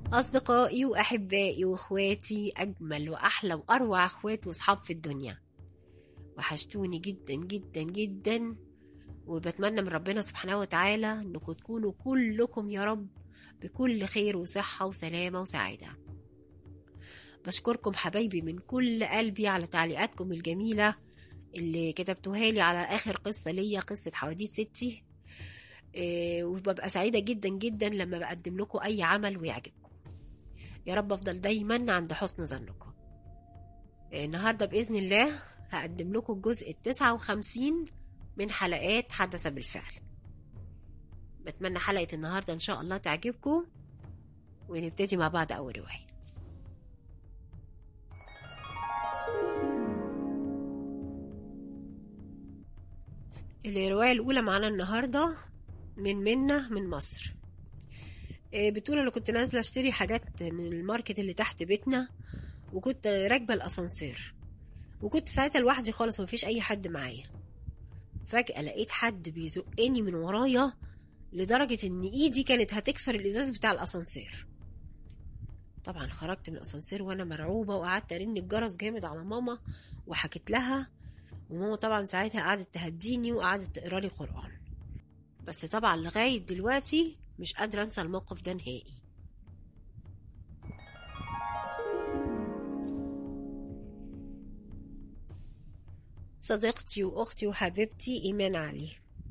أصدقائي وأحبائي وإخواتي أجمل وأحلى وأروع إخوات وأصحاب في الدنيا وحشتوني جدا جدا جدا وبتمنى من ربنا سبحانه وتعالى انكم تكونوا كلكم يا رب بكل خير وصحة وسلامة وسعادة بشكركم حبايبي من كل قلبي على تعليقاتكم الجميلة اللي كتبتوها لي على آخر قصة ليا قصة حواديت ستي إيه، وببقى سعيدة جدا جدا لما بقدم لكم أي عمل ويعجبكم يا رب أفضل دايما عند حسن ظنكم إيه، النهاردة بإذن الله هقدم لكم الجزء التسعة وخمسين من حلقات حدث بالفعل بتمنى حلقة النهاردة إن شاء الله تعجبكم ونبتدي مع بعض أول رواية الرواية الأولى معانا النهاردة من منة من مصر إيه، بتقول أنا كنت نازلة أشتري حاجات من الماركت اللي تحت بيتنا وكنت راكبة الأسانسير وكنت ساعتها لوحدي خالص مفيش أي حد معايا فجأة لقيت حد بيزقني من ورايا لدرجة إن إيدي كانت هتكسر الإزاز بتاع الأسانسير طبعا خرجت من الأسانسير وأنا مرعوبة وقعدت أرن الجرس جامد على ماما وحكيت لها وماما طبعا ساعتها قعدت تهديني وقعدت تقرا لي قرآن بس طبعا لغاية دلوقتي مش قادرة أنسى الموقف ده نهائي صديقتي وأختي وحبيبتي إيمان علي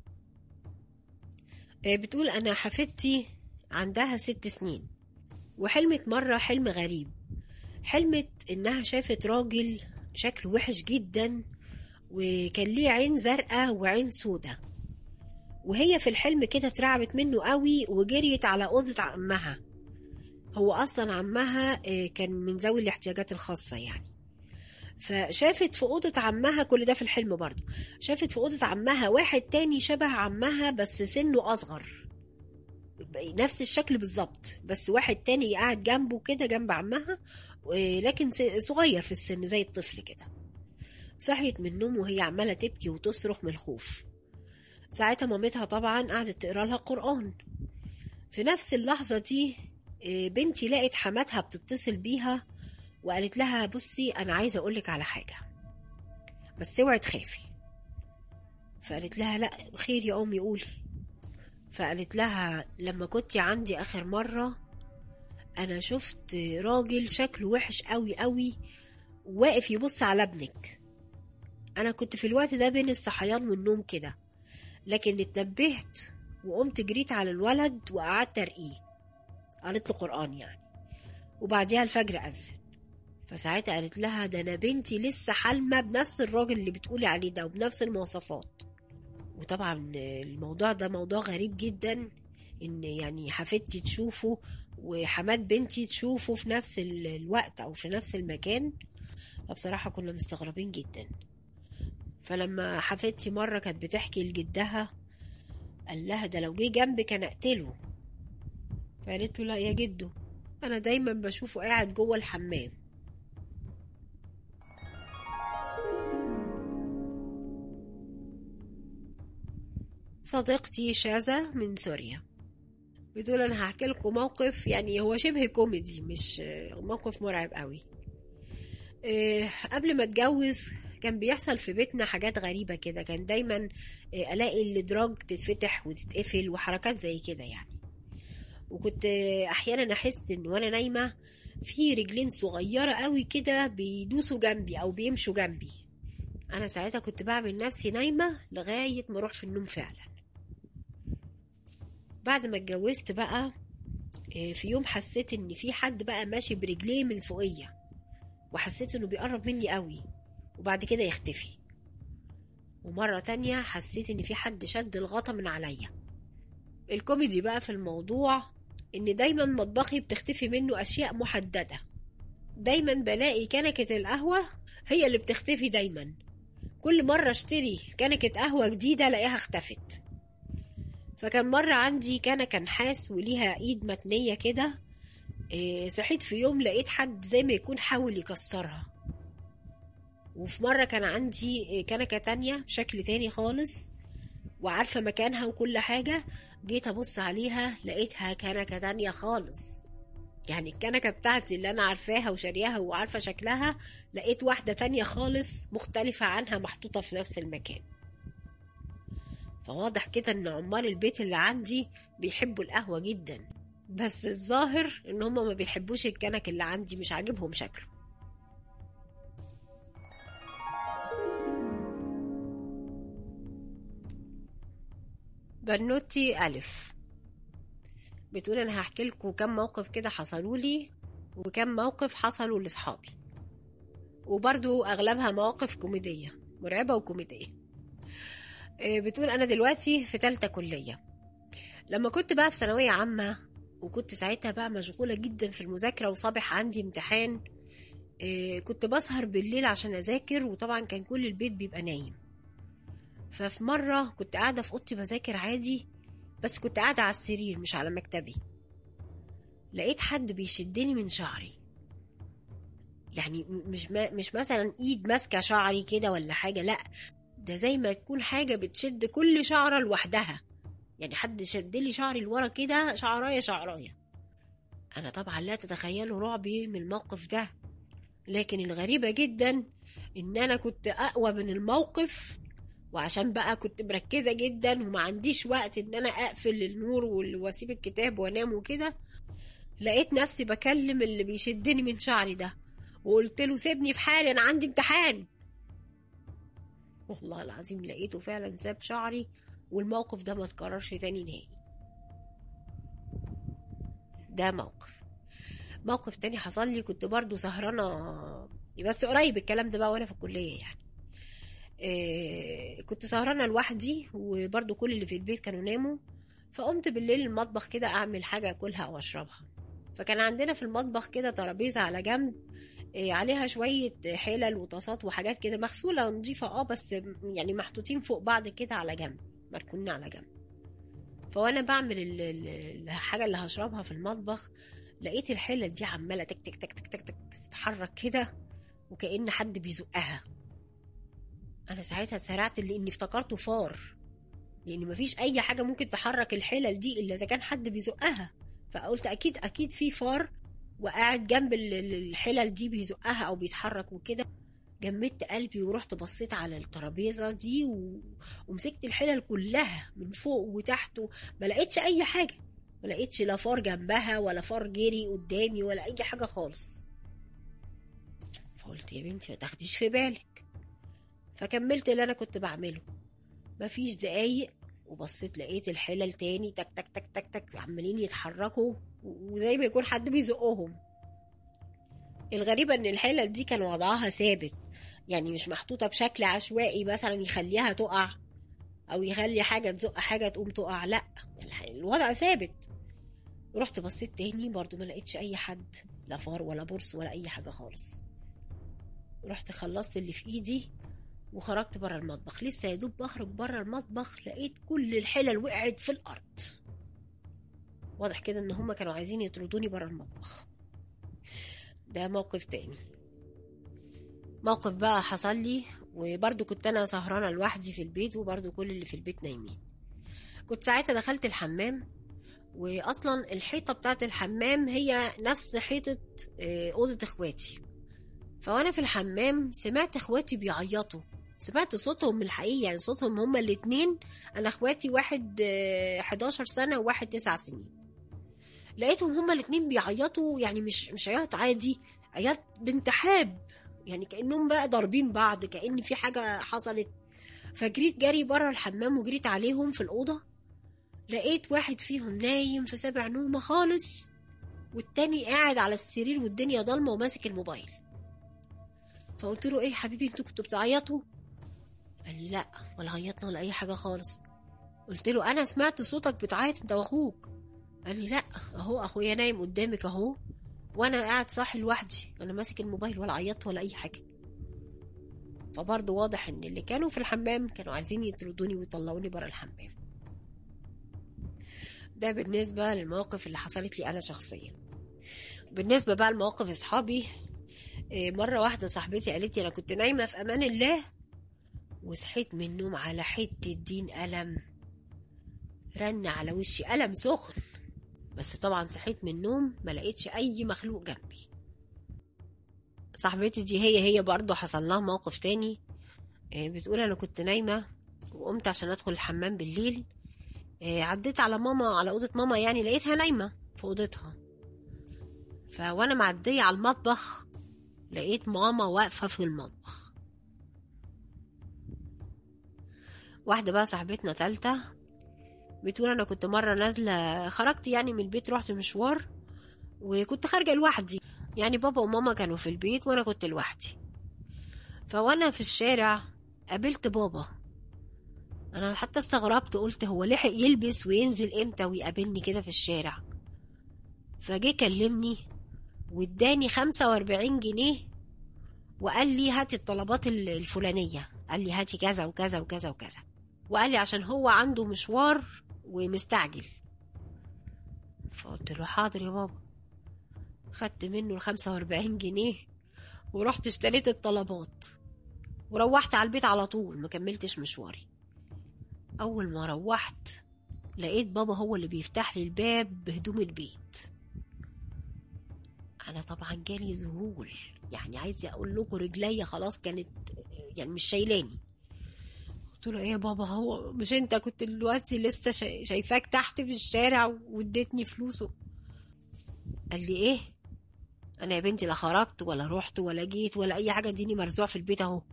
آه، بتقول أنا حفيدتي عندها ست سنين وحلمت مرة حلم غريب حلمت إنها شافت راجل شكله وحش جدا وكان ليه عين زرقاء وعين سودة وهي في الحلم كده اترعبت منه قوي وجريت على أوضة عمها هو أصلا عمها آه، كان من ذوي الاحتياجات الخاصة يعني فشافت في أوضة عمها كل ده في الحلم برضه شافت في أوضة عمها واحد تاني شبه عمها بس سنه أصغر نفس الشكل بالظبط بس واحد تاني قاعد جنبه كده جنب عمها و- لكن س- صغير في السن زي الطفل كده صحيت من النوم وهي عمالة تبكي وتصرخ من الخوف ساعتها مامتها طبعا قعدت تقرا لها قرآن في نفس اللحظة دي آه، بنتي لقت حماتها بتتصل بيها وقالت لها بصي أنا عايزة أقولك على حاجة بس اوعي تخافي فقالت لها لا خير يا أمي قولي فقالت لها لما كنت عندي آخر مرة أنا شفت راجل شكله وحش قوي قوي واقف يبص على ابنك أنا كنت في الوقت ده بين الصحيان والنوم كده لكن اتنبهت وقمت جريت على الولد وقعدت أرقيه قالت له قرآن يعني وبعديها الفجر أذن فساعتها قالت لها ده أنا بنتي لسه حالمة بنفس الراجل اللي بتقولي عليه ده وبنفس المواصفات وطبعا الموضوع ده موضوع غريب جدا ان يعني حفيدتي تشوفه وحمات بنتي تشوفه في نفس ال- الوقت او في نفس المكان فبصراحة كنا مستغربين جدا فلما حفيدتي مرة كانت بتحكي لجدها قال لها ده لو جه جنبك انا اقتله فقالت له لا يا جدو انا دايما بشوفه قاعد جوه الحمام صديقتي شاذة من سوريا بتقول انا هحكي لكم موقف يعني هو شبه كوميدي مش موقف مرعب قوي إيه، قبل ما اتجوز كان بيحصل في بيتنا حاجات غريبة كده كان دايما إيه، الاقي الادراج تتفتح وتتقفل وحركات زي كده يعني وكنت احيانا احس ان وانا نايمة في رجلين صغيرة قوي كده بيدوسوا جنبي او بيمشوا جنبي انا ساعتها كنت بعمل نفسي نايمة لغاية ما اروح في النوم فعلا بعد ما اتجوزت بقى إيه، في يوم حسيت ان في حد بقى ماشي برجليه من فوقية وحسيت انه بيقرب مني قوي وبعد كده يختفي ومرة تانية حسيت ان في حد شد الغطا من عليا الكوميدي بقى في الموضوع ان دايما مطبخي بتختفي منه اشياء محددة دايما بلاقي كنكة القهوة هي اللي بتختفي دايما كل مرة اشتري كنكة قهوة جديدة الاقيها اختفت فكان مرة عندي كنكة نحاس وليها ايد متنية كده إيه، صحيت في يوم لقيت حد زي ما يكون حاول يكسرها وفي مرة كان عندي إيه، كنكة تانية بشكل تاني خالص وعارفة مكانها وكل حاجة جيت أبص عليها لقيتها كنكة تانية خالص يعني الكنكة بتاعتي اللي أنا عارفاها وشارياها وعارفة شكلها لقيت واحدة تانية خالص مختلفة عنها محطوطة في نفس المكان فواضح كده إن عمال البيت اللي عندي بيحبوا القهوة جدا بس الظاهر إن هما ما بيحبوش الكنك اللي عندي مش عاجبهم شكله بنوتي ألف بتقول أنا هحكي لكم كم موقف كده حصلوا لي وكم موقف حصلوا لأصحابي وبرضو أغلبها مواقف كوميدية مرعبة وكوميدية آه، بتقول أنا دلوقتي في تالتة كلية لما كنت بقى في ثانوية عامة وكنت ساعتها بقى مشغولة جدا في المذاكرة وصابح عندي امتحان آه، كنت بسهر بالليل عشان أذاكر وطبعا كان كل البيت بيبقى نايم ففي مرة كنت قاعدة في أوضتي بذاكر عادي بس كنت قاعدة على السرير مش على مكتبي لقيت حد بيشدني من شعري يعني م- مش ما مش مثلا ايد ماسكة شعري كده ولا حاجة لا ده زي ما تكون حاجة بتشد كل شعرة لوحدها يعني حد شد لي شعري لورا كده شعراية شعراية أنا طبعا لا تتخيلوا رعبي من الموقف ده لكن الغريبة جدا إن أنا كنت أقوى من الموقف وعشان بقى كنت مركزة جدا وما عنديش وقت ان انا اقفل النور وال- واسيب الكتاب وانام وكده لقيت نفسي بكلم اللي بيشدني من شعري ده وقلت له سيبني في حالي انا عندي امتحان والله العظيم لقيته فعلا ساب شعري والموقف ده ما اتكررش تاني نهائي ده موقف موقف تاني حصل لي كنت برضو سهرانة بس قريب الكلام ده بقى وانا في الكلية يعني إيه كنت سهرانة لوحدي وبرضو كل اللي في البيت كانوا ناموا فقمت بالليل المطبخ كده أعمل حاجة أكلها أو أشربها فكان عندنا في المطبخ كده ترابيزة على جنب إيه عليها شوية حلل وطاسات وحاجات كده مغسولة ونضيفة اه بس يعني محطوطين فوق بعض كده على جنب مركونين على جنب فوانا بعمل ال- ال- الحاجة اللي هشربها في المطبخ لقيت الحلل دي عمالة تك تك تك تك تك تك تتحرك كده وكأن حد بيزقها انا ساعتها اتسرعت لاني افتكرته فار لان مفيش اي حاجه ممكن تحرك الحلل دي الا اذا كان حد بيزقها فقلت اكيد اكيد في فار وقاعد جنب ال- ال- الحلل دي بيزقها او بيتحرك وكده جمدت قلبي ورحت بصيت على الترابيزه دي و... ومسكت الحلل كلها من فوق وتحت ما لقيتش اي حاجه ما لقيتش لا فار جنبها ولا فار جري قدامي ولا اي حاجه خالص فقلت يا بنتي ما تاخديش في بالك فكملت اللي انا كنت بعمله مفيش دقايق وبصيت لقيت الحلل تاني تك تك تك تك تك عمالين يتحركوا وزي ما يكون حد بيزقهم الغريبة ان الحلل دي كان وضعها ثابت يعني مش محطوطة بشكل عشوائي مثلا يخليها تقع او يخلي حاجة تزق حاجة تقوم تقع لا الح- الوضع ثابت رحت بصيت تاني برضو ما لقيتش اي حد لا فار ولا برص ولا اي حاجة خالص رحت خلصت اللي في ايدي وخرجت بره المطبخ لسه يا دوب بخرج بره المطبخ لقيت كل الحلل وقعت في الارض واضح كده ان هما كانوا عايزين يطردوني بره المطبخ ده موقف تاني موقف بقى حصل لي وبرضه كنت انا سهرانه لوحدي في البيت وبرضه كل اللي في البيت نايمين كنت ساعتها دخلت الحمام واصلا الحيطه بتاعت الحمام هي نفس حيطه آه، اوضه اخواتي فوانا في الحمام سمعت اخواتي بيعيطوا سمعت صوتهم الحقيقي يعني صوتهم هما الاتنين انا اخواتي واحد آه، 11 سنه وواحد 9 سنين لقيتهم هما الاتنين بيعيطوا يعني مش مش عياط عادي عياط بانتحاب يعني كانهم بقى ضاربين بعض كان في حاجه حصلت فجريت جري بره الحمام وجريت عليهم في الاوضه لقيت واحد فيهم نايم في سابع نومه خالص والتاني قاعد على السرير والدنيا ضلمه وماسك الموبايل فقلت له ايه يا حبيبي انتوا كنتوا بتعيطوا قال لي لا ولا عيطنا ولا اي حاجه خالص قلت له انا سمعت صوتك بتعيط انت واخوك قال لي لا اهو اخويا نايم قدامك اهو وانا قاعد صاحي لوحدي انا ماسك الموبايل ولا عيطت ولا اي حاجه فبرضه واضح ان اللي كانوا في الحمام كانوا عايزين يطردوني ويطلعوني بره الحمام ده بالنسبة للمواقف اللي حصلت لي أنا شخصيا بالنسبة بقى لمواقف أصحابي إيه، مرة واحدة صاحبتي قالت لي أنا كنت نايمة في أمان الله وصحيت من النوم على حتة دين ألم رن على وشي ألم سخن بس طبعا صحيت من النوم ما لقيتش اي مخلوق جنبي صاحبتي دي هي هي برضو حصل لها موقف تاني آه، بتقول انا كنت نايمه وقمت عشان ادخل الحمام بالليل آه، عديت على ماما على اوضه ماما يعني لقيتها نايمه في اوضتها فوانا معديه على المطبخ لقيت ماما واقفه في المطبخ واحده بقى صاحبتنا تالتة بتقول انا كنت مره نازله خرجت يعني من البيت رحت مشوار وكنت خارجه لوحدي يعني بابا وماما كانوا في البيت وانا كنت لوحدي فوانا في الشارع قابلت بابا انا حتى استغربت قلت هو لحق يلبس وينزل امتى ويقابلني كده في الشارع فجه كلمني واداني خمسة واربعين جنيه وقال لي هاتي الطلبات ال- الفلانية قال لي هاتي كذا وكذا وكذا وكذا وقال لي عشان هو عنده مشوار ومستعجل فقلت له حاضر يا بابا خدت منه الخمسة واربعين جنيه ورحت اشتريت الطلبات وروحت على البيت على طول ما كملتش مشواري أول ما روحت لقيت بابا هو اللي بيفتح لي الباب بهدوم البيت أنا طبعا جالي ذهول يعني عايزة أقول لكم رجليا خلاص كانت يعني مش شايلاني قلت له ايه يا بابا هو مش انت كنت دلوقتي لسه شا- شايفاك تحت في الشارع واديتني فلوس و- قال لي ايه انا يا بنتي لا خرجت ولا رحت ولا جيت ولا اي حاجه اديني مرزوع في البيت اهو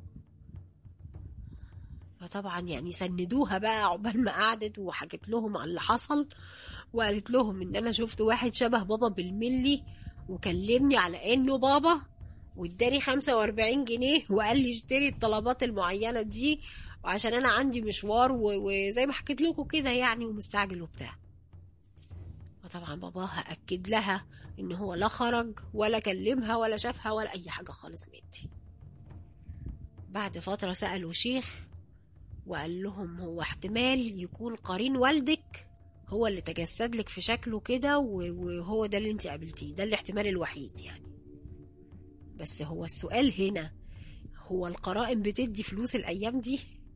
فطبعا يعني سندوها بقى عقبال ما قعدت وحكت لهم على اللي حصل وقالت لهم ان انا شفت واحد شبه بابا بالملي وكلمني على انه بابا واداني 45 جنيه وقال لي اشتري الطلبات المعينه دي وعشان انا عندي مشوار و- وزي ما حكيت لكم كده يعني ومستعجل وبتاع وطبعا باباها اكد لها ان هو لا خرج ولا كلمها ولا شافها ولا اي حاجه خالص من دي بعد فتره سالوا شيخ وقال لهم هو احتمال يكون قرين والدك هو اللي تجسد لك في شكله كده و- وهو ده اللي انت قابلتيه ده الاحتمال الوحيد يعني بس هو السؤال هنا هو القرائن بتدي فلوس الايام دي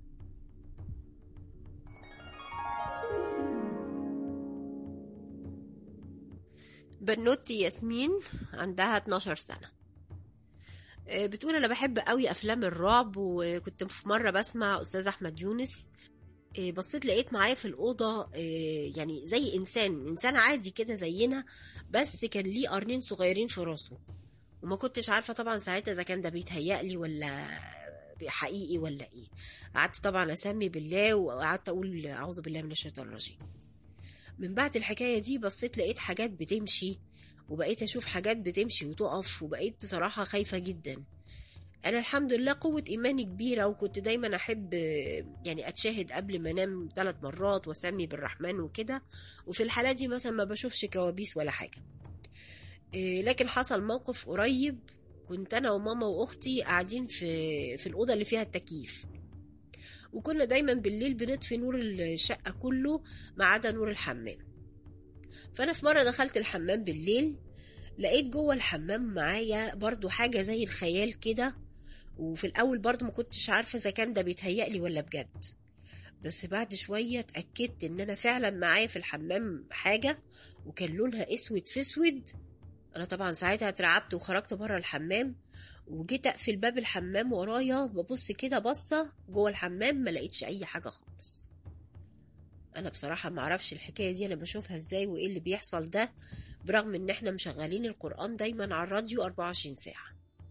بنوتي ياسمين عندها 12 سنة آه، بتقول أنا بحب قوي أفلام الرعب وكنت في مرة بسمع أستاذ أحمد يونس آه، بصيت لقيت معايا في الأوضة آه، يعني زي إنسان إنسان عادي كده زينا بس كان ليه قرنين صغيرين في راسه وما كنتش عارفة طبعا ساعتها إذا كان ده بيتهيألي ولا حقيقي ولا إيه قعدت طبعا أسمي بالله وقعدت أقول أعوذ بالله من الشيطان الرجيم من بعد الحكاية دي بصيت لقيت حاجات بتمشي وبقيت أشوف حاجات بتمشي وتقف وبقيت بصراحة خايفة جدا أنا الحمد لله قوة إيماني كبيرة وكنت دايما أحب آه، يعني أتشاهد قبل ما أنام ثلاث مرات وأسمي بالرحمن وكده وفي الحالة دي مثلا ما بشوفش كوابيس ولا حاجة آه، لكن حصل موقف قريب كنت أنا وماما وأختي قاعدين في في الأوضة اللي فيها التكييف وكنا دايما بالليل بنطفي نور الشقة كله ما عدا نور الحمام فانا في مره دخلت الحمام بالليل لقيت جوه الحمام معايا برضو حاجه زي الخيال كده وفي الاول برضو ما كنتش عارفه اذا كان ده بيتهيألي ولا بجد بس بعد شويه اتاكدت ان انا فعلا معايا في الحمام حاجه وكان لونها اسود في اسود انا طبعا ساعتها اترعبت وخرجت بره الحمام وجيت اقفل باب الحمام ورايا ببص كده بصه جوه الحمام ما لقيتش اي حاجه خالص انا بصراحه ما اعرفش الحكايه دي انا بشوفها ازاي وايه اللي بيحصل ده برغم ان احنا مشغلين القران دايما على الراديو 24 ساعه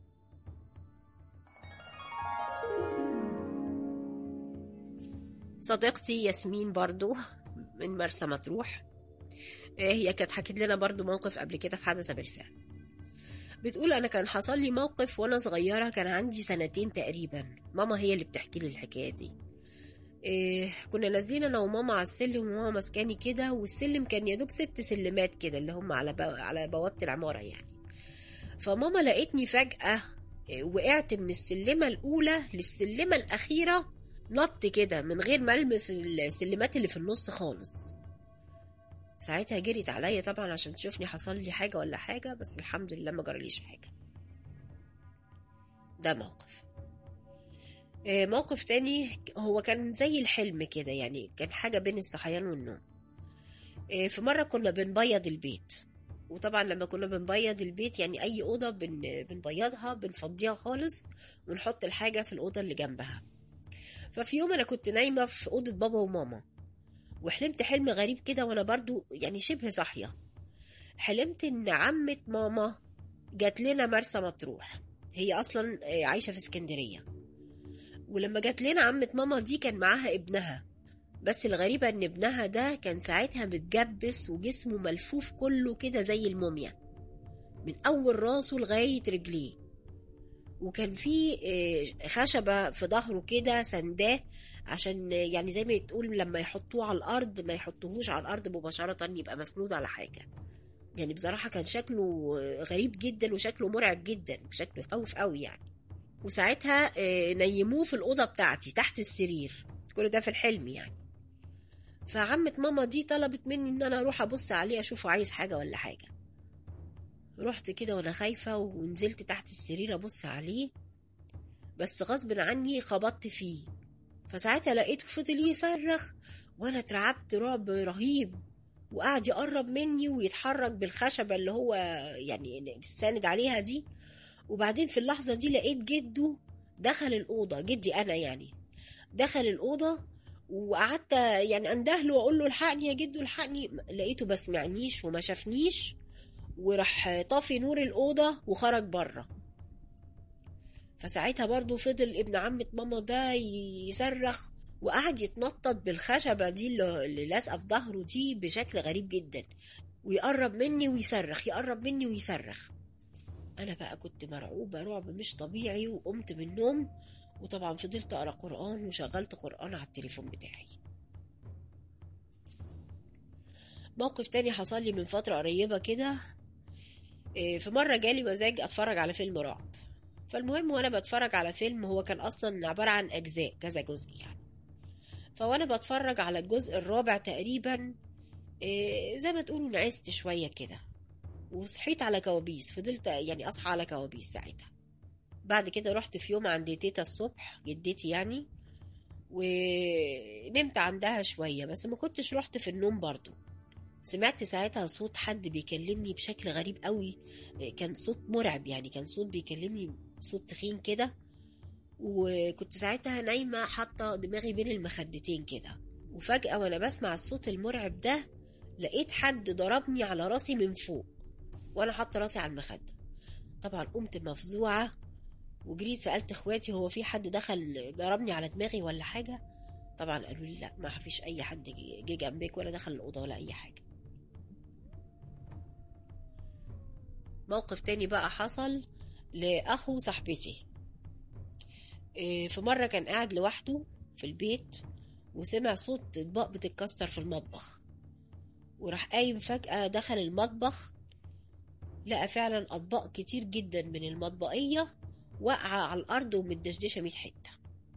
صديقتي ياسمين برضو من مرسى مطروح آه، هي كانت حكت لنا برضو موقف قبل كده في حدث بالفعل بتقول انا كان حصل لي موقف وانا صغيره كان عندي سنتين تقريبا ماما هي اللي بتحكي لي الحكايه دي إيه كنا نازلين انا وماما على السلم وماما ماسكاني كده والسلم كان يا دوب ست سلمات كده اللي هم على بو... على بوابه العماره يعني فماما لقيتني فجاه إيه، وقعت من السلمه الاولى للسلمه الاخيره نط كده من غير ما المس السلمات اللي في النص خالص ساعتها جريت عليا طبعا عشان تشوفني حصل لي حاجه ولا حاجه بس الحمد لله ما جراليش حاجه ده موقف آه، موقف تاني هو كان زي الحلم كده يعني كان حاجة بين الصحيان والنوم إيه، في مرة كنا بنبيض البيت وطبعا لما كنا بنبيض البيت يعني أي أوضة بن بنبيضها بنفضيها خالص ونحط الحاجة في الأوضة اللي جنبها ففي يوم أنا كنت نايمة في أوضة بابا وماما وحلمت حلم غريب كده وأنا برضو يعني شبه صاحية حلمت إن عمة ماما جات لنا مرسى مطروح هي أصلا آه، عايشة في اسكندرية ولما جات لنا عمة ماما دي كان معاها ابنها بس الغريبة ان ابنها ده كان ساعتها متجبس وجسمه ملفوف كله كده زي الموميا من اول راسه لغاية رجليه وكان في آه، خشبة في ظهره كده سنداه عشان آه، يعني زي ما تقول لما يحطوه على الارض ما يحطوهوش على الارض مباشرة يبقى مسنود على حاجة يعني بصراحة كان شكله آه، غريب جدا وشكله مرعب جدا شكله يخوف قوي يعني وساعتها آه، نيموه في الأوضة بتاعتي تحت السرير كل ده في الحلم يعني فعمة ماما دي طلبت مني ان انا اروح ابص عليه اشوفه عايز حاجة ولا حاجة رحت كده وانا خايفة ونزلت تحت السرير ابص عليه بس غصب عني خبطت فيه فساعتها لقيته فضل يصرخ وانا اترعبت رعب رهيب وقعد يقرب مني ويتحرك بالخشبة اللي هو يعني الساند عليها دي وبعدين في اللحظة دي لقيت جده دخل الأوضة جدي أنا يعني دخل الأوضة وقعدت يعني اندهله واقول له الحقني يا جدو الحقني لقيته ما سمعنيش وما شافنيش وراح طافي نور الاوضه وخرج بره فساعتها برضو فضل ابن عمة ماما ده يصرخ وقعد يتنطط بالخشبة دي اللي اللي لازقة في ظهره دي بشكل غريب جدا ويقرب مني ويصرخ يقرب مني ويصرخ أنا بقى كنت مرعوبة رعب مش طبيعي وقمت من النوم وطبعا فضلت أقرأ قرآن وشغلت قرآن على التليفون بتاعي موقف تاني حصل لي من فترة قريبة كده إيه، في مرة جالي مزاج أتفرج على فيلم رعب فالمهم وأنا بتفرج على فيلم هو كان أصلا عبارة عن أجزاء كذا جزء يعني فوأنا بتفرج على الجزء الرابع تقريبا إيه، زي ما تقولوا نعست شوية كده وصحيت على كوابيس فضلت يعني أصحى على كوابيس ساعتها بعد كده رحت في يوم عند تيتا الصبح جدتي يعني ونمت عندها شوية بس ما كنتش رحت في النوم برضو سمعت ساعتها صوت حد بيكلمني بشكل غريب قوي كان صوت مرعب يعني كان صوت بيكلمني صوت تخين كده وكنت ساعتها نايمة حاطة دماغي بين المخدتين كده وفجأة وأنا بسمع الصوت المرعب ده لقيت حد ضربني على راسي من فوق وأنا حاطة راسي على المخدة طبعا قمت مفزوعة وجريت سألت اخواتي هو في حد دخل ضربني على دماغي ولا حاجة طبعا قالوا لي لا ما فيش اي حد جه جه جنبك ولا دخل الأوضة ولا اي حاجة موقف تاني بقى حصل لأخو صاحبتي إيه، في مرة كان قاعد لوحده في البيت وسمع صوت اطباق بتتكسر في المطبخ وراح قايم فجأة دخل المطبخ لقى فعلا أطباق كتير جدا من المطبقية واقعة على الأرض ومتدشدشة مية حتة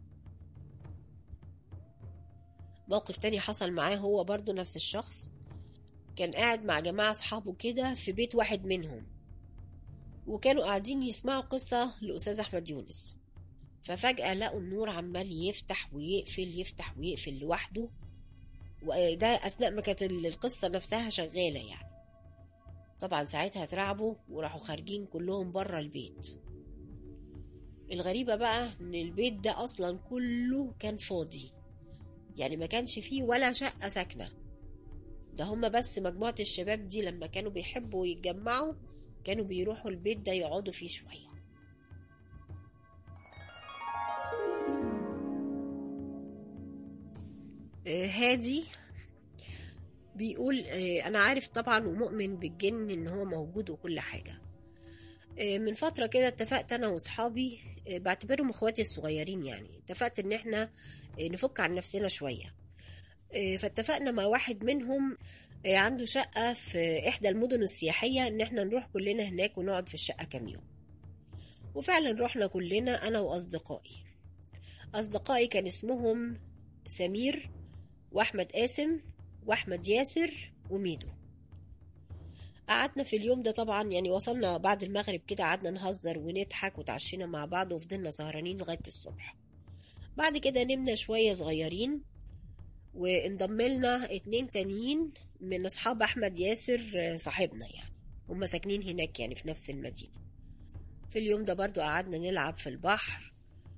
موقف تاني حصل معاه هو برضو نفس الشخص كان قاعد مع جماعة أصحابه كده في بيت واحد منهم وكانوا قاعدين يسمعوا قصة لأستاذ أحمد يونس ففجأة لقوا النور عمال يفتح ويقفل يفتح ويقفل لوحده وده أثناء ما كانت القصة نفسها شغالة يعني طبعا ساعتها اترعبوا وراحوا خارجين كلهم بره البيت الغريبة بقى ان البيت ده اصلا كله كان فاضي يعني ما كانش فيه ولا شقة ساكنة ده هما بس مجموعة الشباب دي لما كانوا بيحبوا يتجمعوا كانوا بيروحوا البيت ده يقعدوا فيه شوية آه، هادي بيقول آه، انا عارف طبعا ومؤمن بالجن ان هو موجود وكل حاجة آه، من فترة كده اتفقت انا واصحابي آه، بعتبرهم اخواتي الصغيرين يعني اتفقت ان احنا آه، نفك عن نفسنا شوية آه، فاتفقنا مع واحد منهم آه، عنده شقة في احدى المدن السياحية ان احنا نروح كلنا هناك ونقعد في الشقة كام يوم وفعلا رحنا كلنا انا واصدقائي اصدقائي كان اسمهم سمير واحمد قاسم واحمد ياسر وميدو قعدنا في اليوم ده طبعا يعني وصلنا بعد المغرب كده قعدنا نهزر ونضحك وتعشينا مع بعض وفضلنا سهرانين لغاية الصبح بعد كده نمنا شوية صغيرين وانضم لنا اتنين تانيين من اصحاب احمد ياسر صاحبنا يعني هما ساكنين هناك يعني في نفس المدينة في اليوم ده برضو قعدنا نلعب في البحر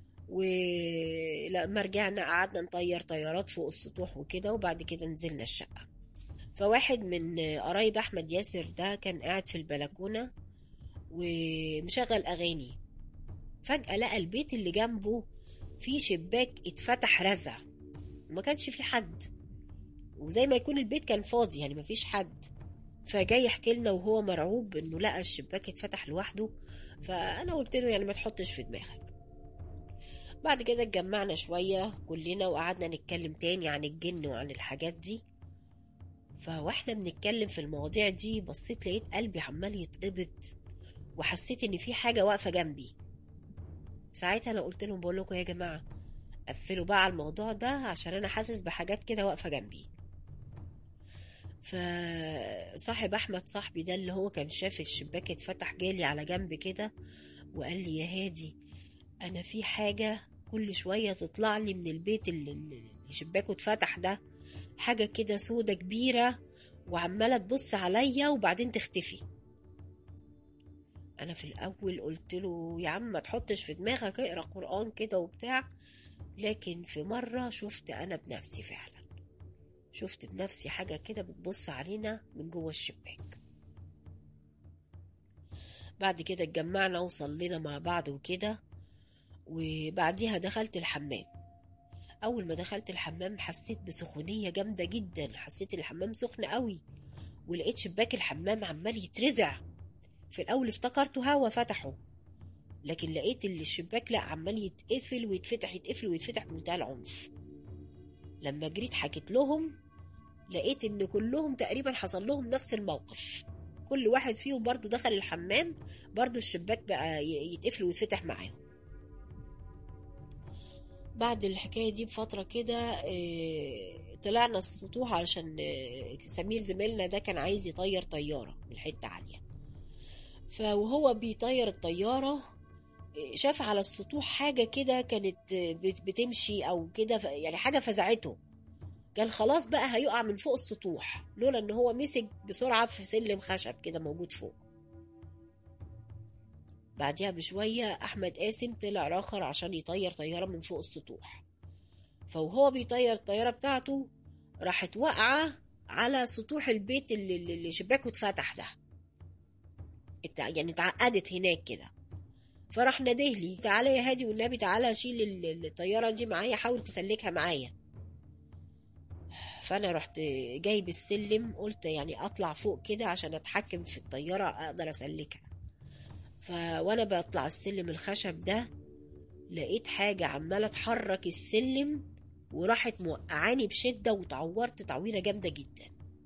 ولما رجعنا قعدنا نطير طيارات فوق السطوح وكده وبعد كده نزلنا الشقة فواحد من قرايب أحمد ياسر ده كان قاعد في البلكونة ومشغل أغاني فجأة لقى البيت اللي جنبه فيه شباك اتفتح رزع وما كانش فيه حد وزي ما يكون البيت كان فاضي يعني مفيش حد فجاي يحكي لنا وهو مرعوب انه لقى الشباك اتفتح لوحده فانا قلت له يعني ما تحطش في دماغك بعد كده اتجمعنا شوية كلنا وقعدنا نتكلم تاني عن الجن وعن الحاجات دي فواحنا بنتكلم في المواضيع دي بصيت لقيت قلبي عمال يتقبض وحسيت ان في حاجة واقفة جنبي ساعتها انا قلت لهم بقول لكم يا جماعة قفلوا بقى على الموضوع ده عشان انا حاسس بحاجات كده واقفة جنبي فصاحب احمد صاحبي ده اللي هو كان شاف الشباك اتفتح جالي على جنب كده وقال لي يا هادي انا في حاجة كل شوية تطلع لي من البيت اللي اللي شباكه اتفتح ده حاجة كده سودة كبيرة وعمالة تبص عليا وبعدين تختفي انا في الاول قلت له يا عم ما تحطش في دماغك اقرا قرآن كده وبتاع لكن في مرة شفت انا بنفسي فعلا شفت بنفسي حاجة كده بتبص علينا من جوه الشباك بعد كده اتجمعنا وصلينا مع بعض وكده وبعديها دخلت الحمام اول ما دخلت الحمام حسيت بسخونيه جامده جدا حسيت الحمام سخن قوي ولقيت شباك الحمام عمال يترزع في الاول افتكرته هوا فتحه لكن لقيت اللي الشباك لا عمال يتقفل ويتفتح يتقفل ويتفتح بمنتهى العنف لما جريت حكيت لهم لقيت ان كلهم تقريبا حصل لهم نفس الموقف كل واحد فيهم برضو دخل الحمام برضو الشباك بقى يتقفل ويتفتح معاهم بعد الحكاية دي بفترة كده طلعنا السطوح علشان سمير زميلنا ده كان عايز يطير طيارة من حتة عالية فوهو بيطير الطيارة شاف على السطوح حاجة كده كانت بتمشي أو كده يعني حاجة فزعته قال خلاص بقى هيقع من فوق السطوح لولا ان هو مسك بسرعة في سلم خشب كده موجود فوق بعدها بشوية أحمد قاسم طلع راخر عشان يطير طيارة من فوق السطوح فوهو بيطير الطيارة بتاعته راحت واقعة على سطوح البيت اللي, اللي شباكه اتفتح ده يعني اتعقدت هناك كده فراح ناديه لي تعالى يا هادي والنبي تعالى شيل الطيارة دي معايا حاول تسلكها معايا فانا رحت جايب السلم قلت يعني اطلع فوق كده عشان اتحكم في الطياره اقدر اسلكها ف وانا بطلع السلم الخشب ده لقيت حاجه عماله تحرك السلم وراحت موقعاني بشده وتعورت تعويره جامده جدا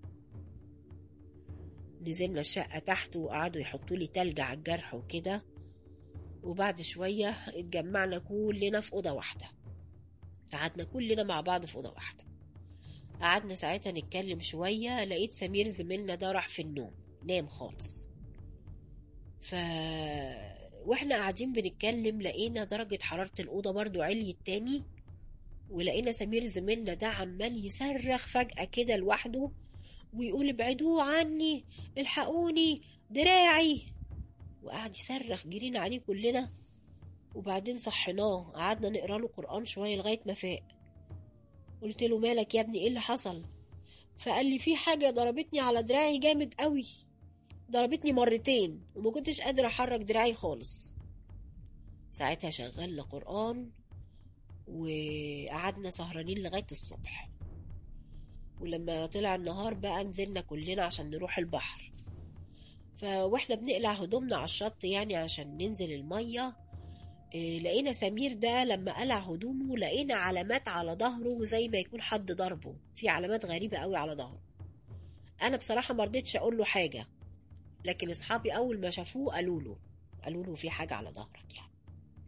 نزلنا الشقه تحت وقعدوا يحطوا لي تلج على الجرح وكده وبعد شويه اتجمعنا كلنا في اوضه واحده قعدنا كلنا مع بعض في اوضه واحده قعدنا ساعتها نتكلم شوية لقيت سمير زميلنا ده راح في النوم نام خالص ف واحنا قاعدين بنتكلم لقينا درجة حرارة الأوضة برضو عليت تاني ولقينا سمير زميلنا ده عمال يصرخ فجأة كده لوحده ويقول ابعدوه عني الحقوني دراعي وقعد يصرخ جرينا عليه كلنا وبعدين صحناه قعدنا نقرا له قرآن شوية لغاية ما فاق قلت له مالك يا ابني ايه اللي حصل فقال لي في حاجة ضربتني على دراعي جامد قوي ضربتني مرتين وما كنتش قادرة احرك دراعي خالص ساعتها شغلنا قرآن وقعدنا سهرانين لغاية الصبح ولما طلع النهار بقى نزلنا كلنا عشان نروح البحر فواحنا بنقلع هدومنا على الشط يعني عشان ننزل الميه لقينا سمير ده لما قلع هدومه لقينا علامات على ظهره زي ما يكون حد ضربه في علامات غريبة قوي على ظهره انا بصراحة مرضتش اقول له حاجة لكن اصحابي اول ما شافوه قالوا له قالوا له في حاجة على ظهرك يعني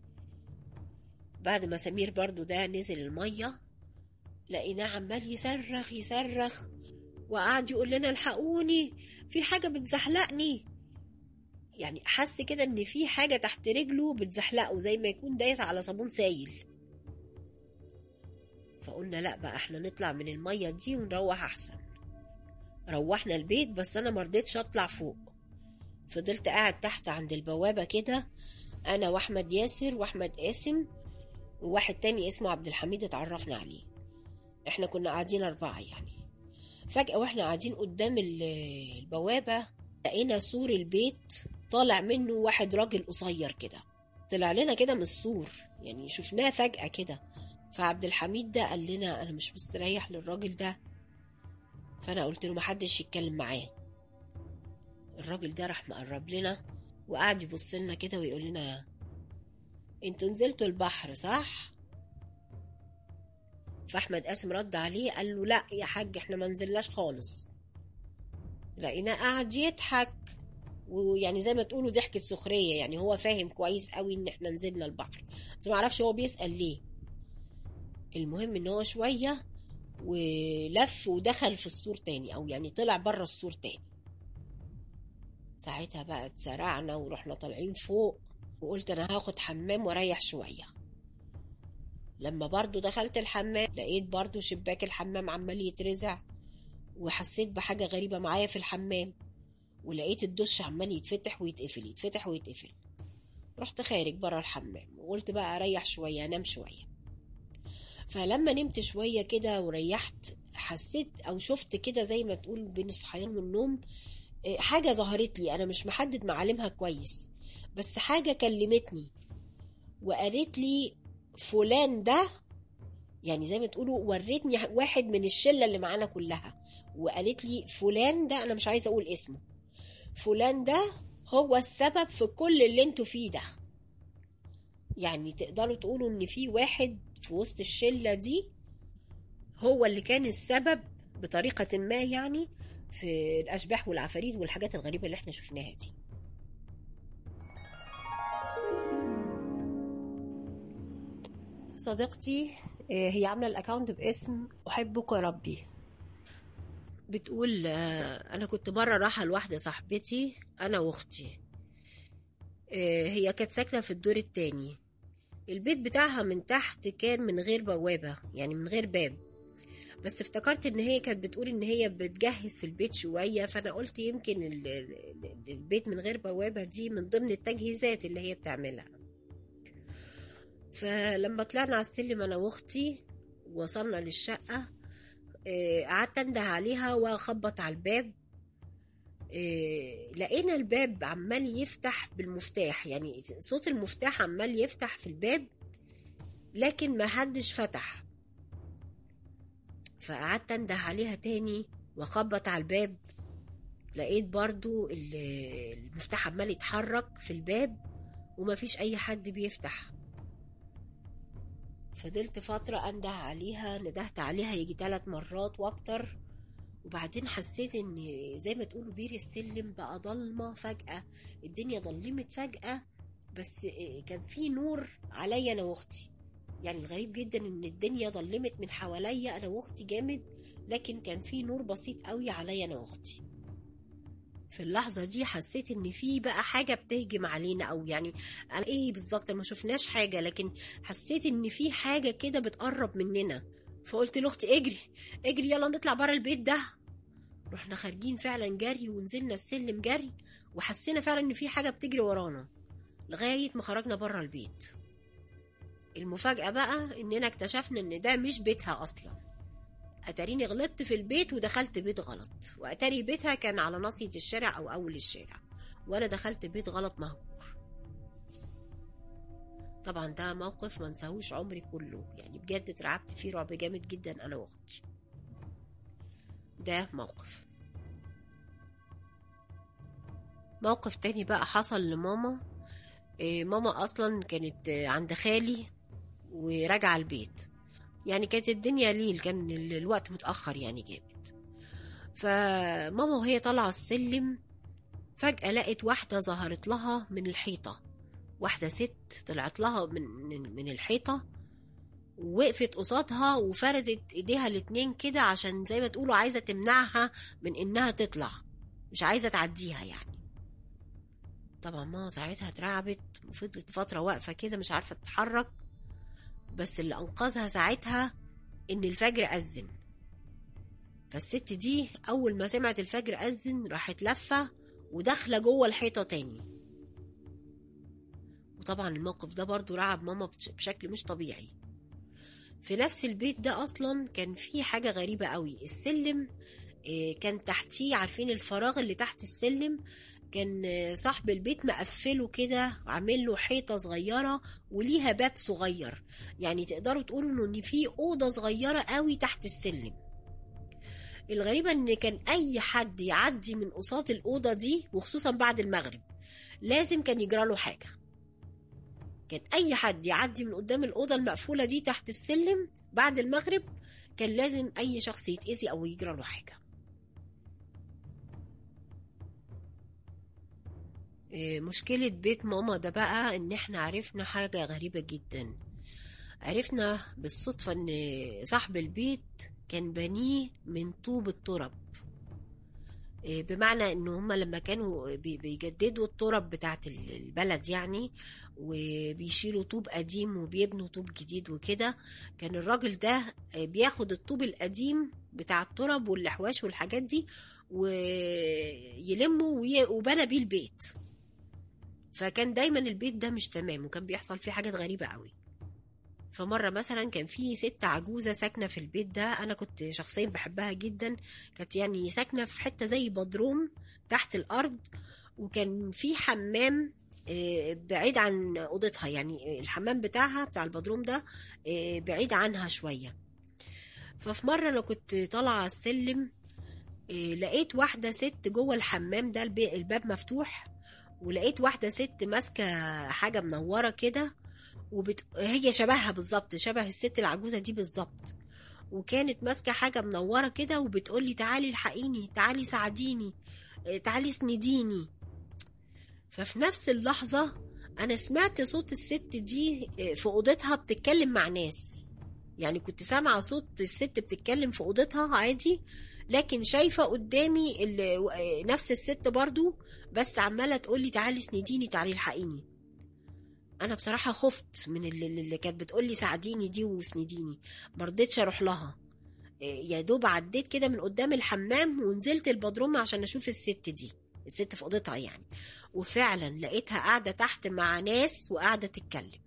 بعد ما سمير برضو ده نزل المية لقيناه عمال يصرخ يصرخ وقعد يقول لنا الحقوني في حاجة بتزحلقني يعني حس كده ان في حاجة تحت رجله بتزحلقه زي ما يكون دايس على صابون سايل فقلنا لا بقى احنا نطلع من المية دي ونروح احسن روحنا البيت بس انا مرضتش اطلع فوق فضلت قاعد تحت عند البوابة كده انا واحمد ياسر واحمد قاسم وواحد تاني اسمه عبد الحميد اتعرفنا عليه احنا كنا قاعدين اربعة يعني فجأة واحنا قاعدين قدام ال- البوابة لقينا سور البيت طالع منه واحد راجل قصير كده طلع لنا كده من السور يعني شفناه فجأة كده فعبد الحميد ده قال لنا انا مش مستريح للراجل ده فانا قلت له محدش يتكلم معاه الراجل ده راح مقرب لنا وقعد يبص لنا كده ويقول لنا انتوا نزلتوا البحر صح فاحمد قاسم رد عليه قال له لا يا حاج احنا ما نزلناش خالص لقيناه قاعد يضحك ويعني زي ما تقولوا ضحكة سخرية يعني هو فاهم كويس قوي ان احنا نزلنا البحر بس ما اعرفش هو بيسأل ليه المهم ان هو شوية ولف ودخل في السور تاني او يعني طلع بره السور تاني ساعتها بقى اتسرعنا ورحنا طالعين فوق وقلت انا هاخد حمام واريح شوية لما برضو دخلت الحمام لقيت برضو شباك الحمام عمال يترزع وحسيت بحاجة غريبة معايا في الحمام ولقيت الدش عمال يتفتح ويتقفل يتفتح ويتقفل رحت خارج برا الحمام وقلت بقى اريح شوية انام شوية فلما نمت شوية كده وريحت حسيت او شفت كده زي ما تقول بين الصحيان والنوم إيه، حاجة ظهرت لي انا مش محدد معالمها كويس بس حاجة كلمتني وقالت لي فلان ده يعني زي ما تقولوا ورتني واحد من الشلة اللي معانا كلها وقالت لي فلان ده انا مش عايزة اقول اسمه فلان ده هو السبب في كل اللي انتوا فيه ده يعني تقدروا تقولوا ان في واحد في وسط الشلة دي هو اللي كان السبب بطريقة ما يعني في الأشباح والعفاريت والحاجات الغريبة اللي احنا شفناها دي صديقتي آه، هي عاملة الأكاونت باسم أحبك ربي بتقول آه، أنا كنت مرة رايحة لواحدة صاحبتي أنا وأختي آه، هي كانت ساكنة في الدور التاني البيت بتاعها من تحت كان من غير بوابة يعني من غير باب بس افتكرت ان هي كانت بتقول ان هي بتجهز في البيت شوية فانا قلت يمكن ال- ال- البيت من غير بوابة دي من ضمن التجهيزات اللي هي بتعملها فلما طلعنا على السلم انا واختي وصلنا للشقة آه، قعدت انده عليها واخبط على الباب آه، لقينا الباب عمال يفتح بالمفتاح يعني صوت المفتاح عمال يفتح في الباب لكن ما حدش فتح فقعدت انده عليها تاني واخبط على الباب لقيت برضو ال- المفتاح عمال يتحرك في الباب ومفيش اي حد بيفتح فضلت فترة انده عليها ندهت عليها يجي ثلاث مرات واكتر وبعدين حسيت ان زي ما تقولوا بير السلم بقى ضلمة فجأة الدنيا ضلمت فجأة بس كان في نور عليا انا واختي يعني الغريب جدا ان الدنيا ضلمت من حواليا انا واختي جامد لكن كان في نور بسيط قوي عليا انا واختي في اللحظة دي حسيت ان في بقى حاجة بتهجم علينا او يعني أنا ايه بالظبط ما شفناش حاجة لكن حسيت ان في حاجة كده بتقرب مننا فقلت لاختي اجري اجري يلا نطلع بره البيت ده رحنا خارجين فعلا جري ونزلنا السلم جري وحسينا فعلا ان في حاجة بتجري ورانا لغاية ما خرجنا بره البيت المفاجأة بقى اننا اكتشفنا ان ده مش بيتها اصلا اتاريني غلطت في البيت ودخلت بيت غلط واتاري بيتها كان على ناصية الشارع او اول الشارع وانا دخلت بيت غلط مهجور طبعا ده موقف ما انساهوش عمري كله يعني بجد اترعبت فيه رعب جامد جدا انا واختي ده موقف موقف تاني بقى حصل لماما إيه، ماما اصلا كانت آه، عند خالي وراجعه البيت يعني كانت الدنيا ليل كان ال- الوقت متاخر يعني جامد فماما وهي طالعه السلم فجاه لقت واحده ظهرت لها من الحيطه واحده ست طلعت لها من من من الحيطه ووقفت قصادها وفردت ايديها الاتنين كده عشان زي ما تقولوا عايزه تمنعها من انها تطلع مش عايزه تعديها يعني طبعا ماما ساعتها اترعبت وفضلت فتره واقفه كده مش عارفه تتحرك بس اللي انقذها ساعتها ان الفجر اذن فالست دي اول ما سمعت الفجر اذن راحت لفه وداخله جوه الحيطه تاني وطبعا الموقف ده برضو رعب ماما بش- بشكل مش طبيعي في نفس البيت ده اصلا كان في حاجه غريبه قوي السلم آه، كان تحتيه عارفين الفراغ اللي تحت السلم كان آه، صاحب البيت مقفله كده عامل له حيطه صغيره وليها باب صغير يعني تقدروا تقولوا إنه ان في اوضه صغيره قوي تحت السلم الغريبه ان كان اي حد يعدي من قصاد الاوضه دي وخصوصا بعد المغرب لازم كان يجرى له حاجه كان اي حد يعدي من قدام الاوضه المقفوله دي تحت السلم بعد المغرب كان لازم اي شخص يتاذي او يجرى له حاجه إيه، مشكلة بيت ماما ده بقى ان احنا عرفنا حاجة غريبة جدا عرفنا بالصدفة ان صاحب البيت كان بنيه من طوب التراب إيه، بمعنى ان هما لما كانوا بي- بيجددوا التراب بتاعت ال- البلد يعني وبيشيلوا طوب قديم وبيبنوا طوب جديد وكده كان الراجل ده آه، بياخد الطوب القديم بتاع التراب والحواش والحاجات دي ويلمه وي- وبنى بيه البيت فكان دايما البيت ده مش تمام وكان بيحصل فيه حاجات غريبة قوي فمرة مثلا كان في ست عجوزة ساكنة في البيت ده أنا كنت شخصيا بحبها جدا كانت يعني ساكنة في حتة زي بدروم تحت الأرض وكان في حمام آه، بعيد عن أوضتها يعني الحمام بتاعها بتاع البدروم ده آه، بعيد عنها شوية ففي مرة أنا كنت طالعة على السلم آه، لقيت واحدة ست جوه الحمام ده الب- الباب مفتوح ولقيت واحدة ست ماسكة حاجة منورة كده وبت... هي شبهها بالظبط شبه الست العجوزة دي بالظبط وكانت ماسكة حاجة منورة كده وبتقولي تعالي الحقيني تعالي ساعديني آه، تعالي اسنديني ففي نفس اللحظة أنا سمعت صوت الست دي آه، في أوضتها بتتكلم مع ناس يعني كنت سامعة صوت الست بتتكلم في أوضتها عادي لكن شايفة قدامي ال- آه، نفس الست برضو بس عمالة تقولي تعالي اسنديني تعالي الحقيني انا بصراحه خفت من اللي, اللي كانت بتقولي ساعديني دي واسنديني مرضتش اروح لها إيه، يا دوب عديت كده من قدام الحمام ونزلت البدروم عشان اشوف الست دي الست في اوضتها يعني وفعلا لقيتها قاعده تحت مع ناس وقاعده تتكلم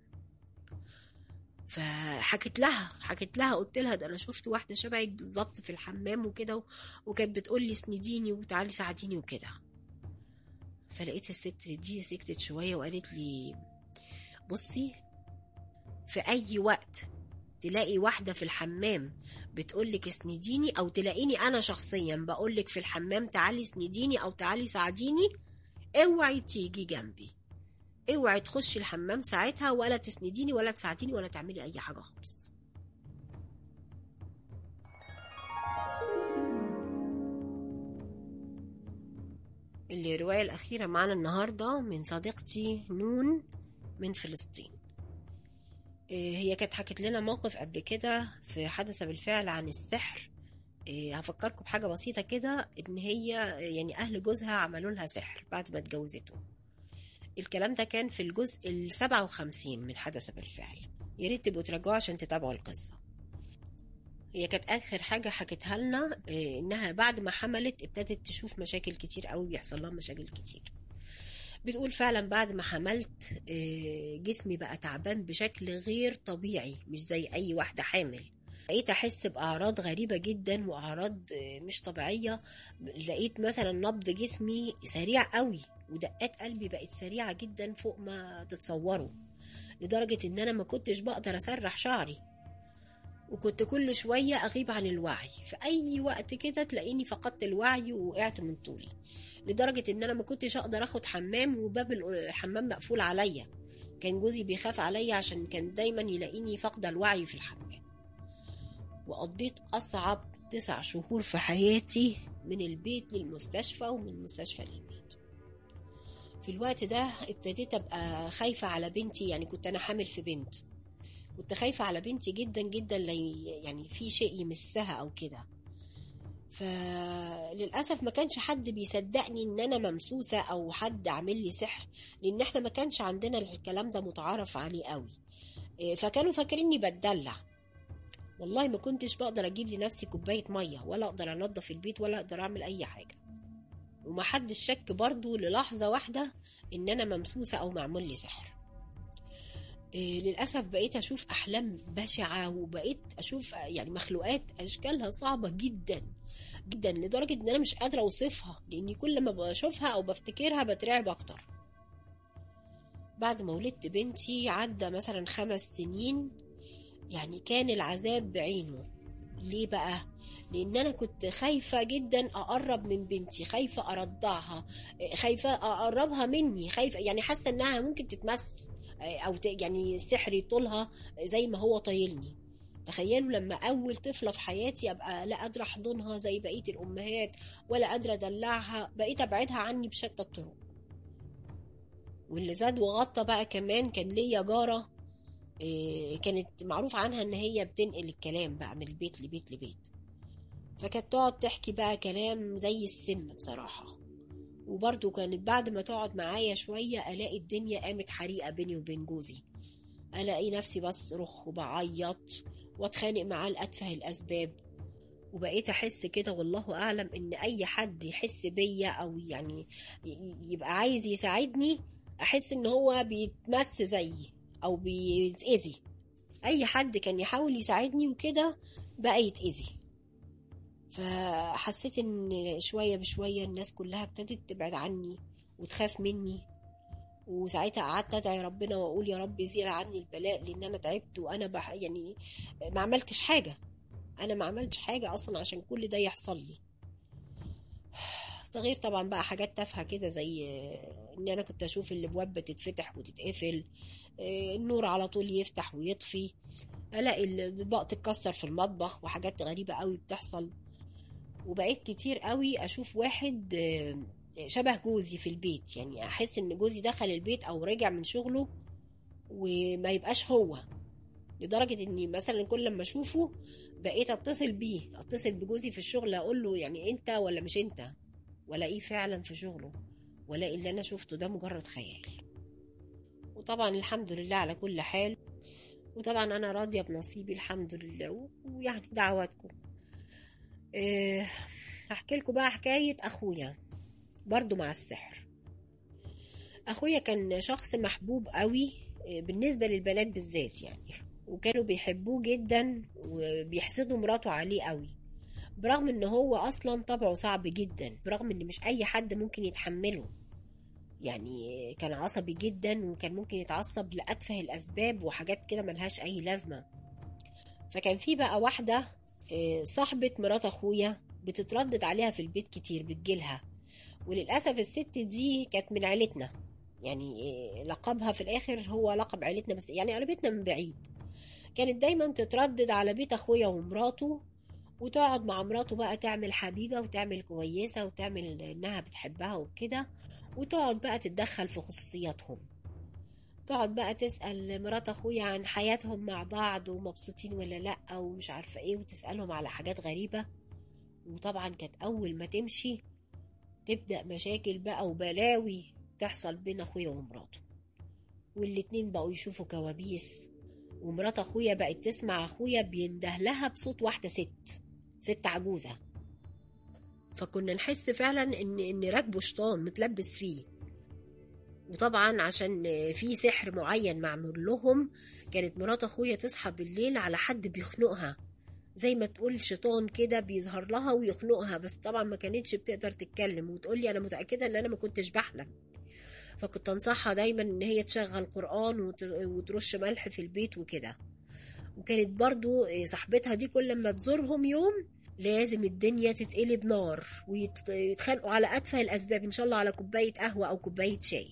فحكيت لها حكيت لها قلت لها ده انا شفت واحده شبهك بالظبط في الحمام وكده و- وكانت بتقول لي اسنديني وتعالي ساعديني وكده فلقيت الست دي سكتت شويه وقالت لي بصي في اي وقت تلاقي واحدة في الحمام بتقولك اسنديني او تلاقيني انا شخصيا بقولك في الحمام تعالي اسنديني او تعالي ساعديني اوعي تيجي جنبي اوعي تخشي الحمام ساعتها ولا تسنديني ولا تساعديني ولا تعملي اي حاجة خالص الرواية الأخيرة معنا النهاردة من صديقتي نون من فلسطين إيه، هي كانت حكت لنا موقف قبل كده في حدث بالفعل عن السحر إيه، هفكركم بحاجة بسيطة كده إن هي يعني أهل جوزها عملوا لها سحر بعد ما اتجوزته الكلام ده كان في الجزء السبعة وخمسين من حدث بالفعل يا ريت تبقوا تراجعوا عشان تتابعوا القصة هي كانت آخر حاجة حكتها لنا إيه، إنها بعد ما حملت ابتدت تشوف مشاكل كتير قوي بيحصل لها مشاكل كتير بتقول فعلا بعد ما حملت آه، جسمي بقى تعبان بشكل غير طبيعي مش زي اي واحدة حامل بقيت احس باعراض غريبة جدا واعراض آه، مش طبيعية لقيت مثلا نبض جسمي سريع قوي ودقات قلبي بقت سريعة جدا فوق ما تتصوروا لدرجة ان انا ما كنتش بقدر اسرح شعري وكنت كل شوية اغيب عن الوعي في اي وقت كده تلاقيني فقدت الوعي ووقعت من طولي لدرجة ان انا ما كنتش اقدر اخد حمام وباب الحمام مقفول عليا كان جوزي بيخاف عليا عشان كان دايما يلاقيني فاقدة الوعي في الحمام وقضيت اصعب تسع شهور في حياتي من البيت للمستشفى ومن المستشفى للبيت في الوقت ده ابتديت ابقى خايفة على بنتي يعني كنت انا حامل في بنت كنت خايفة على بنتي جدا جدا لي يعني في شيء يمسها او كده فللاسف ما كانش حد بيصدقني ان انا ممسوسه او حد عامل لي سحر لان احنا ما كانش عندنا الكلام ده متعارف عليه قوي إيه، فكانوا فاكريني بتدلع والله ما كنتش بقدر اجيب لنفسي كوبايه ميه ولا اقدر انضف البيت ولا اقدر اعمل اي حاجه ومحدش شك برضو للحظه واحده ان انا ممسوسه او معمول لي سحر إيه للأسف بقيت أشوف أحلام بشعة وبقيت أشوف يعني مخلوقات أشكالها صعبة جدا جدا لدرجة إن أنا مش قادرة أوصفها لأني كل ما بشوفها أو بفتكرها بترعب أكتر بعد ما ولدت بنتي عدى مثلا خمس سنين يعني كان العذاب بعينه ليه بقى لان انا كنت خايفه جدا اقرب من بنتي خايفه ارضعها خايفه اقربها مني خايفه يعني حاسه انها ممكن تتمس او يعني السحر يطولها زي ما هو طايلني تخيلوا لما اول طفله في حياتي ابقى لا قادره احضنها زي بقيه الامهات ولا قادره ادلعها بقيت ابعدها عني بشتى الطرق واللي زاد وغطى بقى كمان كان ليا جاره كانت معروف عنها ان هي بتنقل الكلام بقى من البيت لبيت لبيت فكانت تقعد تحكي بقى كلام زي السم بصراحة وبرضه كانت بعد ما تقعد معايا شوية ألاقي الدنيا قامت حريقة بيني وبين جوزي ألاقي نفسي بصرخ وبعيط واتخانق معاه لأتفه الأسباب وبقيت أحس كده والله أعلم إن أي حد يحس بيا أو يعني يبقى عايز يساعدني أحس إن هو بيتمس زيي او بيتأذي اي حد كان يحاول يساعدني وكده بقى يتأذي فحسيت ان شوية بشوية الناس كلها ابتدت تبعد عني وتخاف مني وساعتها قعدت ادعي ربنا واقول يا رب زيل عني البلاء لان انا تعبت وانا بح يعني ما عملتش حاجة انا ما عملتش حاجة اصلا عشان كل ده يحصل لي ده غير طبعا بقى حاجات تافهة كده زي ان انا كنت اشوف الابواب بتتفتح وتتقفل النور على طول يفتح ويطفي الاقي الاطباق تتكسر في المطبخ وحاجات غريبة قوي بتحصل وبقيت كتير قوي اشوف واحد شبه جوزي في البيت يعني احس ان جوزي دخل البيت او رجع من شغله وما يبقاش هو لدرجة اني مثلا كل لما اشوفه بقيت اتصل بيه اتصل بجوزي في الشغل اقول له يعني انت ولا مش انت والاقيه فعلا في شغله والاقي اللي انا شفته ده مجرد خيال وطبعا الحمد لله على كل حال وطبعا انا راضيه بنصيبي الحمد لله ويعني دعواتكم أه هحكي لكم بقى حكايه اخويا برضو مع السحر اخويا كان شخص محبوب قوي بالنسبه للبنات بالذات يعني وكانوا بيحبوه جدا وبيحسدوا مراته عليه قوي برغم ان هو اصلا طبعه صعب جدا برغم ان مش اي حد ممكن يتحمله يعني كان عصبي جدا وكان ممكن يتعصب لأتفه الأسباب وحاجات كده ملهاش أي لازمة فكان في بقى واحدة صاحبة مرات أخويا بتتردد عليها في البيت كتير بتجيلها وللأسف الست دي كانت من عيلتنا يعني لقبها في الآخر هو لقب عيلتنا بس يعني قريبتنا من بعيد كانت دايما تتردد على بيت أخويا ومراته وتقعد مع مراته بقى تعمل حبيبة وتعمل كويسة وتعمل إنها بتحبها وكده وتقعد بقى تتدخل في خصوصياتهم تقعد بقى تسأل مرات أخويا عن حياتهم مع بعض ومبسوطين ولا لأ ومش عارفة إيه وتسألهم على حاجات غريبة وطبعا كانت أول ما تمشي تبدأ مشاكل بقى وبلاوي تحصل بين أخويا ومراته والاتنين بقوا يشوفوا كوابيس ومرات أخويا بقت تسمع أخويا بينده لها بصوت واحدة ست ست عجوزة فكنا نحس فعلا ان ان راكبه شيطان متلبس فيه وطبعا عشان في سحر معين معمول لهم كانت مرات اخويا تصحى بالليل على حد بيخنقها زي ما تقول شيطان كده بيظهر لها ويخنقها بس طبعا ما كانتش بتقدر تتكلم وتقول لي انا متاكده ان انا ما كنتش بحلم فكنت انصحها دايما ان هي تشغل قران وترش ملح في البيت وكده وكانت برضو صاحبتها دي كل ما تزورهم يوم لازم الدنيا تتقلب نار ويتخانقوا على أتفه الأسباب إن شاء الله على كوباية قهوة أو كوباية شاي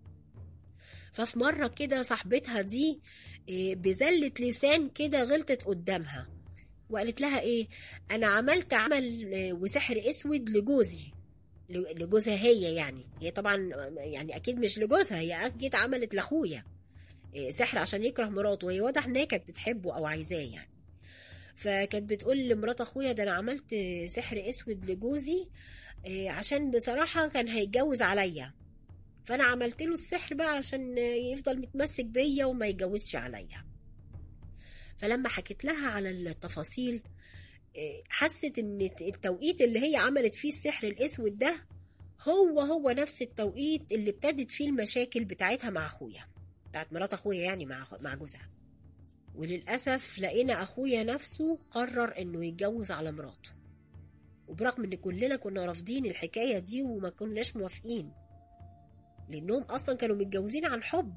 ففي مرة كده صاحبتها دي بزلة لسان كده غلطت قدامها وقالت لها ايه انا عملت عمل وسحر اسود لجوزي لجوزها هي يعني هي طبعا يعني اكيد مش لجوزها هي اكيد عملت لاخويا سحر عشان يكره مراته وهي واضح ان هي كانت بتحبه او عايزاه يعني فكانت بتقول لمرات اخويا ده انا عملت سحر اسود لجوزي عشان بصراحة كان هيتجوز عليا فانا عملت له السحر بقى عشان يفضل متمسك بيا وما يتجوزش عليا فلما حكيت لها على التفاصيل آه، حست ان التوقيت اللي هي عملت فيه السحر الاسود ده هو هو نفس التوقيت اللي ابتدت فيه المشاكل بتاعتها مع اخويا بتاعت مرات اخويا يعني مع مع جوزها وللاسف لقينا اخويا نفسه قرر انه يتجوز على مراته وبرغم ان كلنا كنا رافضين الحكايه دي وما كناش موافقين لانهم اصلا كانوا متجوزين عن حب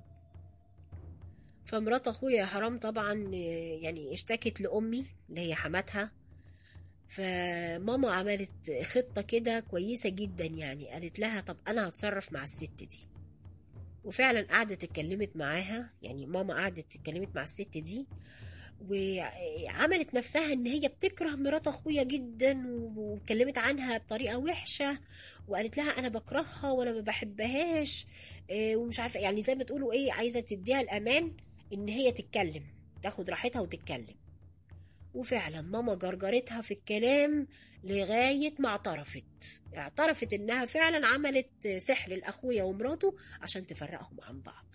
فمرات اخويا يا حرام طبعا آه، يعني اشتكت لامي اللي هي حماتها فماما عملت خطة كده كويسة جدا يعني قالت لها طب أنا هتصرف مع الست دي وفعلا قعدت اتكلمت معاها يعني ماما قعدت اتكلمت مع الست دي وعملت نفسها ان هي بتكره مرات اخويا جدا واتكلمت عنها بطريقه وحشه وقالت لها انا بكرهها وانا ما بحبهاش إيه، ومش عارفه يعني زي ما تقولوا ايه عايزه تديها الامان ان هي تتكلم تاخد راحتها وتتكلم وفعلا ماما جرجرتها في الكلام لغاية ما اعترفت اعترفت انها فعلا عملت سحر لاخويا ومراته عشان تفرقهم عن بعض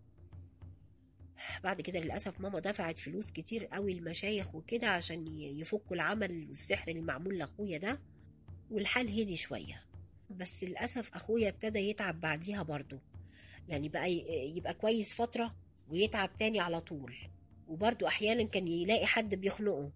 بعد كده للأسف ماما دفعت فلوس كتير قوي المشايخ وكده عشان يفكوا العمل والسحر المعمول لأخويا ده والحال هدي شوية بس للأسف أخويا ابتدى يتعب بعديها برضه يعني بقى يبقى كويس فترة ويتعب تاني على طول وبرضه أحيانا كان يلاقي حد بيخنقه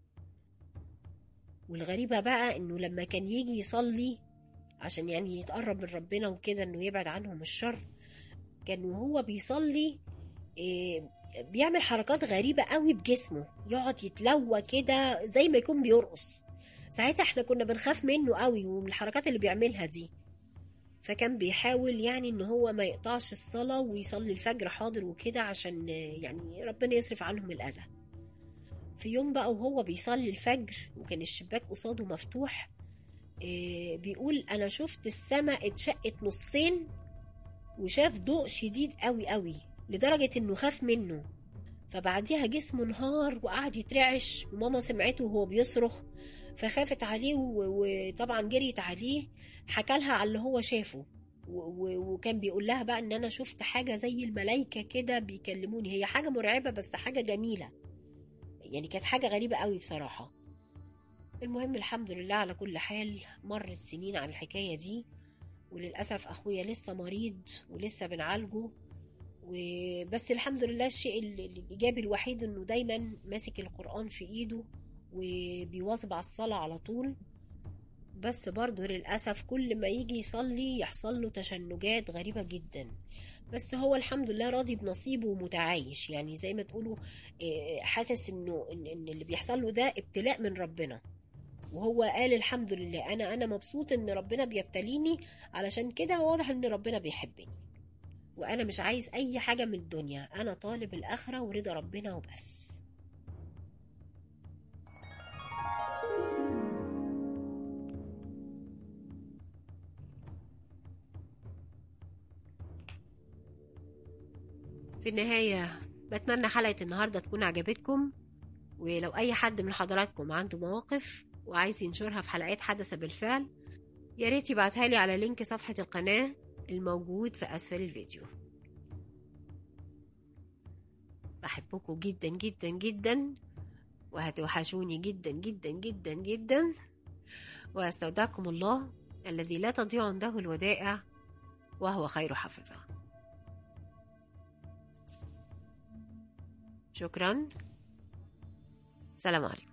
والغريبة بقى إنه لما كان يجي يصلي عشان يعني يتقرب من ربنا وكده إنه يبعد عنهم الشر كان وهو بيصلي إيه بيعمل حركات غريبة قوي بجسمه يقعد يتلوى كده زي ما يكون بيرقص ساعتها احنا كنا بنخاف منه قوي ومن الحركات اللي بيعملها دي فكان بيحاول يعني ان هو ما يقطعش الصلاة ويصلي الفجر حاضر وكده عشان يعني ربنا يصرف عنهم الأذى في يوم بقى وهو بيصلي الفجر وكان الشباك قصاده مفتوح آه، بيقول أنا شفت السماء اتشقت نصين وشاف ضوء شديد قوي قوي لدرجة إنه خاف منه فبعديها جسمه انهار وقعد يترعش وماما سمعته وهو بيصرخ فخافت عليه وطبعا جريت عليه حكالها على اللي هو شافه وكان بيقول لها بقى ان انا شفت حاجه زي الملايكه كده بيكلموني هي حاجه مرعبه بس حاجه جميله يعني كانت حاجه غريبه قوي بصراحه المهم الحمد لله على كل حال مرت سنين على الحكايه دي وللاسف اخويا لسه مريض ولسه بنعالجه وبس الحمد لله الشيء الايجابي الوحيد انه دايما ماسك القران في ايده وبيواظب على الصلاه على طول بس برضه للأسف كل ما يجي يصلي يحصل له تشنجات غريبة جدا بس هو الحمد لله راضي بنصيبه ومتعايش يعني زي ما تقولوا آه، حاسس انه ان اللي بيحصل له ده ابتلاء من ربنا وهو قال الحمد لله انا انا مبسوط ان ربنا بيبتليني علشان كده واضح ان ربنا بيحبني وانا مش عايز اي حاجه من الدنيا انا طالب الاخره ورضا ربنا وبس في النهاية بتمنى حلقة النهاردة تكون عجبتكم ولو أي حد من حضراتكم عنده مواقف وعايز ينشرها في حلقات حدث بالفعل يا ريت يبعتها لي على لينك صفحة القناة الموجود في أسفل الفيديو بحبكم جدا جدا جدا وهتوحشوني جدا جدا جدا جدا واستودعكم الله الذي لا تضيع عنده الودائع وهو خير حافظه شكرا سلام عليكم